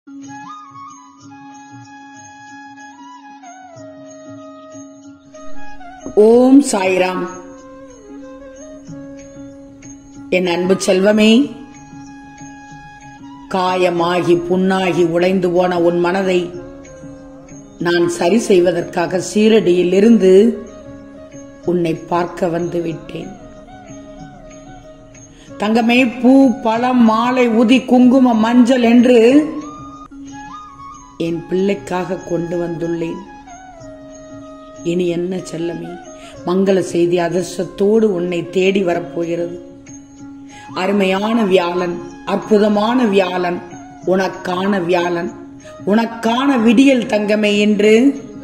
ஓம் சாய்ராம் என் அன்பு செல்வமே காயமாகி புண்ணாகி உடைந்து போன உன் மனதை நான் சரி செய்வதற்காக சீரடியில் இருந்து உன்னை பார்க்க வந்து விட்டேன் தங்கமே பூ பழம் மாலை உதி குங்குமம் மஞ்சள் என்று என் பிள்ளைக்காக கொண்டு வந்துள்ளேன் இனி என்ன செல்லமே மங்கள செய்தி அதிர்ஷ்டத்தோடு உன்னை தேடி வரப்போகிறது அருமையான வியாழன் அற்புதமான வியாழன் உனக்கான வியாழன் உனக்கான விடியல் தங்கமே என்று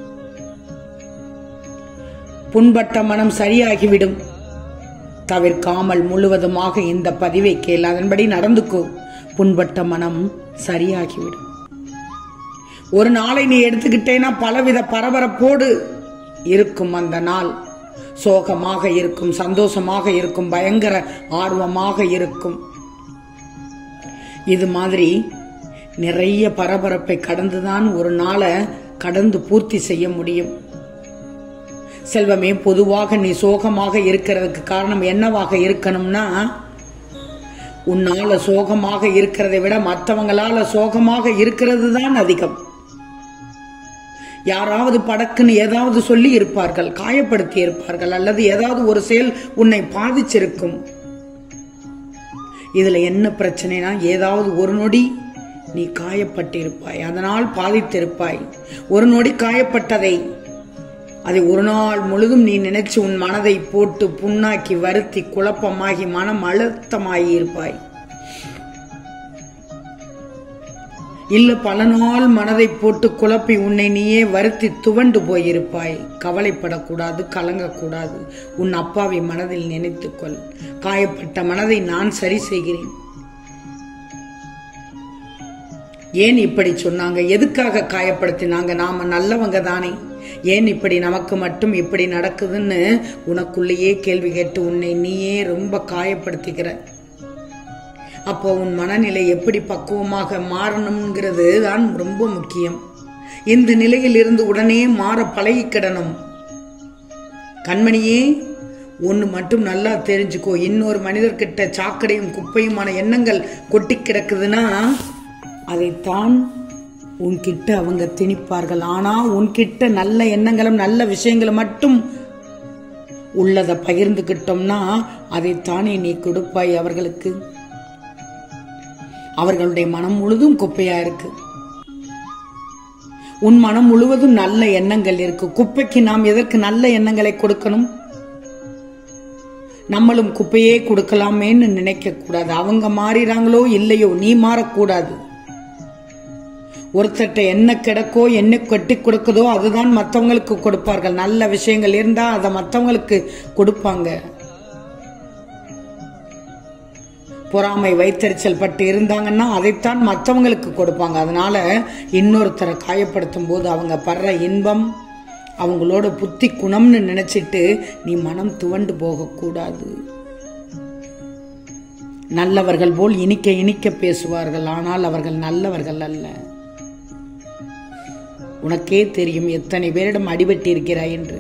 புண்பட்ட மனம் சரியாகிவிடும் தவிர்க்காமல் முழுவதுமாக இந்த பதிவை கேள் அதன்படி நடந்துக்கோ புண்பட்ட மனம் சரியாகிவிடும் ஒரு நாளை நீ எடுத்துக்கிட்டேன்னா பலவித பரபரப்போடு இருக்கும் அந்த நாள் சோகமாக இருக்கும் சந்தோஷமாக இருக்கும் பயங்கர ஆர்வமாக இருக்கும் இது மாதிரி நிறைய பரபரப்பை கடந்துதான் ஒரு நாளை கடந்து பூர்த்தி செய்ய முடியும் செல்வமே பொதுவாக நீ சோகமாக இருக்கிறதுக்கு காரணம் என்னவாக இருக்கணும்னா உன்னால சோகமாக இருக்கிறதை விட மற்றவங்களால சோகமாக இருக்கிறது தான் அதிகம் யாராவது படக்குன்னு ஏதாவது சொல்லி இருப்பார்கள் காயப்படுத்தி இருப்பார்கள் அல்லது ஏதாவது ஒரு செயல் உன்னை பாதிச்சிருக்கும் இதுல என்ன பிரச்சனைனா ஏதாவது ஒரு நொடி நீ காயப்பட்டிருப்பாய் அதனால் பாதித்திருப்பாய் ஒரு நொடி காயப்பட்டதை அதை ஒரு நாள் முழுதும் நீ நினைச்சு உன் மனதை போட்டு புண்ணாக்கி வருத்தி குழப்பமாகி மனம் அழுத்தமாகி இருப்பாய் இல்ல பல நாள் மனதை போட்டு குழப்பி உன்னை நீயே வருத்தி துவண்டு போயிருப்பாய் கவலைப்படக்கூடாது கலங்கக்கூடாது உன் அப்பாவை மனதில் நினைத்துக்கொள் காயப்பட்ட மனதை நான் சரி செய்கிறேன் ஏன் இப்படி சொன்னாங்க எதுக்காக காயப்படுத்தினாங்க நாம நல்லவங்க தானே ஏன் இப்படி நமக்கு மட்டும் இப்படி நடக்குதுன்னு உனக்குள்ளேயே கேள்வி கேட்டு உன்னை நீயே ரொம்ப காயப்படுத்திக்கிற அப்போ உன் மனநிலை எப்படி பக்குவமாக மாறணுங்கிறது தான் ரொம்ப முக்கியம் இந்த நிலையில் இருந்து உடனே மாற பழகிக்கிடணும் கண்மணியே ஒன்று மட்டும் நல்லா தெரிஞ்சுக்கோ இன்னொரு மனிதர்கிட்ட சாக்கடையும் குப்பையுமான எண்ணங்கள் கொட்டி கிடக்குதுன்னா அதைத்தான் உன்கிட்ட அவங்க திணிப்பார்கள் ஆனா உன்கிட்ட நல்ல எண்ணங்களும் நல்ல விஷயங்களும் மட்டும் உள்ளதை பகிர்ந்துகிட்டோம்னா அதைத்தானே நீ கொடுப்பாய் அவர்களுக்கு அவர்களுடைய மனம் முழுதும் குப்பையா இருக்கு உன் மனம் முழுவதும் நல்ல எண்ணங்கள் இருக்கு குப்பைக்கு நாம் எதற்கு நல்ல எண்ணங்களை கொடுக்கணும் நம்மளும் குப்பையே கொடுக்கலாமேன்னு நினைக்க கூடாது அவங்க மாறிறாங்களோ இல்லையோ நீ மாறக்கூடாது ஒருத்தட்ட என்ன கிடக்கோ என்ன கட்டி கொடுக்குதோ அதுதான் மற்றவங்களுக்கு கொடுப்பார்கள் நல்ல விஷயங்கள் இருந்தா அதை மற்றவங்களுக்கு கொடுப்பாங்க பொறாமை வைத்தறிச்சல் பட்டு இருந்தாங்கன்னா அதைத்தான் மற்றவங்களுக்கு கொடுப்பாங்க அதனால இன்னொருத்தரை காயப்படுத்தும் போது அவங்க படுற இன்பம் அவங்களோட புத்தி குணம்னு நினைச்சிட்டு நீ மனம் துவண்டு போகக்கூடாது நல்லவர்கள் போல் இனிக்க இனிக்க பேசுவார்கள் ஆனால் அவர்கள் நல்லவர்கள் அல்ல உனக்கே தெரியும் எத்தனை பேரிடம் அடிபட்டு இருக்கிறாய் என்று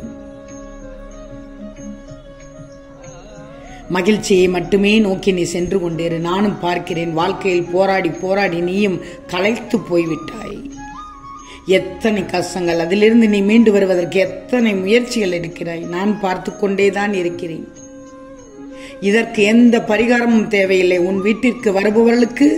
மகிழ்ச்சியை மட்டுமே நோக்கி நீ சென்று கொண்டிரு நானும் பார்க்கிறேன் வாழ்க்கையில் போராடி போராடி நீயும் களைத்து போய்விட்டாய் எத்தனை கஷ்டங்கள் அதிலிருந்து நீ மீண்டு வருவதற்கு எத்தனை முயற்சிகள் எடுக்கிறாய் நான் பார்த்து கொண்டேதான் இருக்கிறேன் இதற்கு எந்த பரிகாரமும் தேவையில்லை உன் வீட்டிற்கு வருபவர்களுக்கு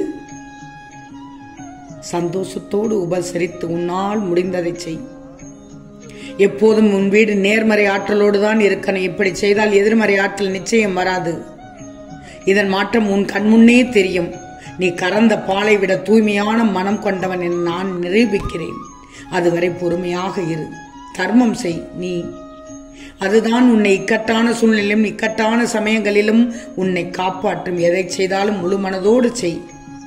சந்தோஷத்தோடு உபசரித்து உன்னால் முடிந்ததை செய் எப்போதும் உன் வீடு நேர்மறை ஆற்றலோடு தான் இருக்கணும் இப்படி செய்தால் எதிர்மறை ஆற்றல் நிச்சயம் வராது இதன் மாற்றம் உன் கண்முன்னே தெரியும் நீ கறந்த பாலை விட தூய்மையான மனம் கொண்டவன் என நான் நிரூபிக்கிறேன் அதுவரை பொறுமையாக இரு தர்மம் செய் நீ அதுதான் உன்னை இக்கட்டான சூழ்நிலையிலும் இக்கட்டான சமயங்களிலும் உன்னை காப்பாற்றும் எதை செய்தாலும் முழு மனதோடு செய்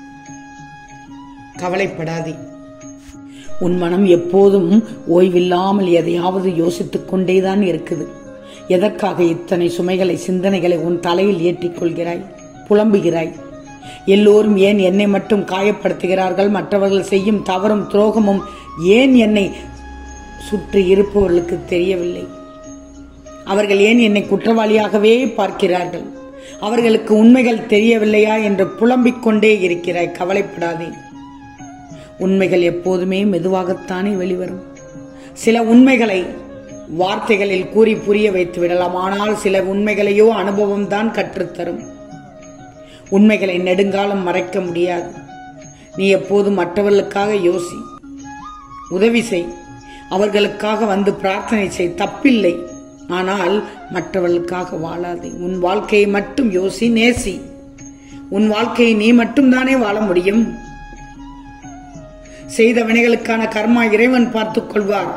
கவலைப்படாதே உன் மனம் எப்போதும் ஓய்வில்லாமல் எதையாவது யோசித்துக் கொண்டேதான் இருக்குது எதற்காக இத்தனை சுமைகளை சிந்தனைகளை உன் தலையில் ஏற்றிக் கொள்கிறாய் புலம்புகிறாய் எல்லோரும் ஏன் என்னை மட்டும் காயப்படுத்துகிறார்கள் மற்றவர்கள் செய்யும் தவறும் துரோகமும் ஏன் என்னை சுற்றி இருப்பவர்களுக்கு தெரியவில்லை அவர்கள் ஏன் என்னை குற்றவாளியாகவே பார்க்கிறார்கள் அவர்களுக்கு உண்மைகள் தெரியவில்லையா என்று புலம்பிக் கொண்டே இருக்கிறாய் கவலைப்படாதே உண்மைகள் எப்போதுமே மெதுவாகத்தானே வெளிவரும் சில உண்மைகளை வார்த்தைகளில் கூறி புரிய வைத்து விடலாம் ஆனால் சில உண்மைகளையோ அனுபவம் தான் கற்றுத்தரும் உண்மைகளை நெடுங்காலம் மறைக்க முடியாது நீ எப்போதும் மற்றவர்களுக்காக யோசி உதவி செய் அவர்களுக்காக வந்து பிரார்த்தனை செய் தப்பில்லை ஆனால் மற்றவர்களுக்காக வாழாதே உன் வாழ்க்கையை மட்டும் யோசி நேசி உன் வாழ்க்கையை நீ மட்டும்தானே வாழ முடியும் செய்த வினைகளுக்கான கர்மா இறைவன் பார்த்துக் கொள்வார்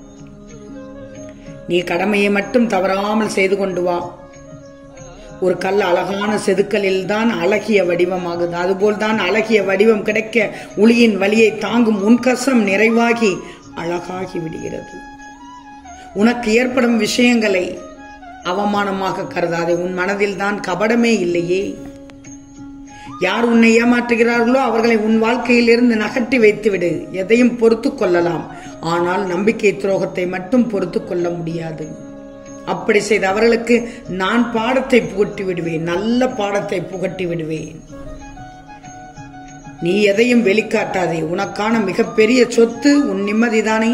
நீ கடமையை மட்டும் தவறாமல் செய்து கொண்டு வா ஒரு கல் அழகான செதுக்கலில் தான் அழகிய வடிவமாகுது அதுபோல் தான் அழகிய வடிவம் கிடைக்க ஒளியின் வழியை தாங்கும் உன்கசம் நிறைவாகி அழகாகி விடுகிறது உனக்கு ஏற்படும் விஷயங்களை அவமானமாக கருதாதே உன் மனதில் தான் கபடமே இல்லையே யார் உன்னை ஏமாற்றுகிறார்களோ அவர்களை உன் வாழ்க்கையில் இருந்து நகட்டி வைத்துவிடு எதையும் பொறுத்து கொள்ளலாம் ஆனால் நம்பிக்கை துரோகத்தை மட்டும் பொறுத்து கொள்ள முடியாது அப்படி செய்த அவர்களுக்கு நான் பாடத்தை புகட்டி விடுவேன் நல்ல பாடத்தை புகட்டி விடுவேன் நீ எதையும் வெளிக்காட்டாதே உனக்கான மிகப்பெரிய சொத்து உன் நிம்மதிதானே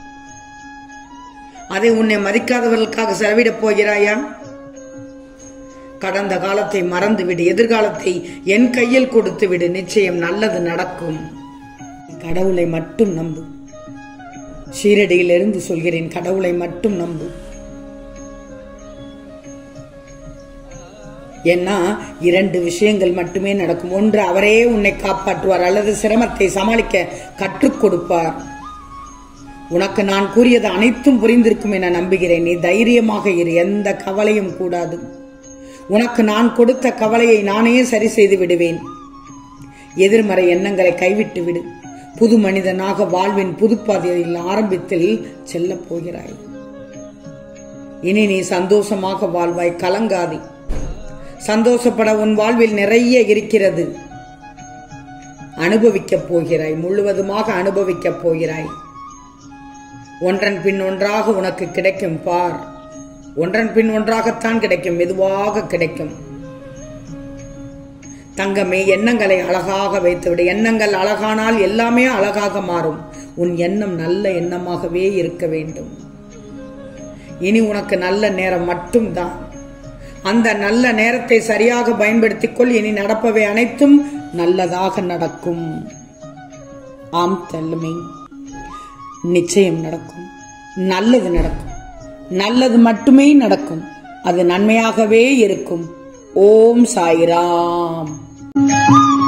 அதை உன்னை மதிக்காதவர்களுக்காக செலவிடப் போகிறாயா கடந்த காலத்தை மறந்துவிடு எதிர்காலத்தை என் கையில் கொடுத்து விடு நிச்சயம் நல்லது நடக்கும் கடவுளை மட்டும் நம்பு ஷீரடியிலிருந்து சொல்கிறேன் கடவுளை மட்டும் நம்பு ஏன்னா இரண்டு விஷயங்கள் மட்டுமே நடக்கும் ஒன்று அவரே உன்னை காப்பாற்றுவார் அல்லது சிரமத்தை சமாளிக்க கற்றுக் கொடுப்பார் உனக்கு நான் கூறியது அனைத்தும் புரிந்திருக்கும் என நம்புகிறேன் நீ தைரியமாக இரு எந்த கவலையும் கூடாது உனக்கு நான் கொடுத்த கவலையை நானே சரி செய்து விடுவேன் எதிர்மறை எண்ணங்களை கைவிட்டு விடு புது மனிதனாக வாழ்வின் புதுப்பாதையில் ஆரம்பத்தில் செல்லப் போகிறாய் இனி நீ சந்தோஷமாக வாழ்வாய் கலங்காதே சந்தோஷப்பட உன் வாழ்வில் நிறைய இருக்கிறது அனுபவிக்கப் போகிறாய் முழுவதுமாக அனுபவிக்கப் போகிறாய் ஒன்றன் பின் ஒன்றாக உனக்கு கிடைக்கும் பார் ஒன்றன் பின் ஒன்றாகத்தான் கிடைக்கும் மெதுவாக கிடைக்கும் தங்கமே எண்ணங்களை அழகாக வைத்துவிடு எண்ணங்கள் அழகானால் எல்லாமே அழகாக மாறும் உன் எண்ணம் நல்ல எண்ணமாகவே இருக்க வேண்டும் இனி உனக்கு நல்ல நேரம் மட்டும்தான் அந்த நல்ல நேரத்தை சரியாக பயன்படுத்திக் கொள் இனி நடப்பவை அனைத்தும் நல்லதாக நடக்கும் ஆம் தள்ளுமே நிச்சயம் நடக்கும் நல்லது நடக்கும் நல்லது மட்டுமே நடக்கும் அது நன்மையாகவே இருக்கும் ஓம் சாய்ராம்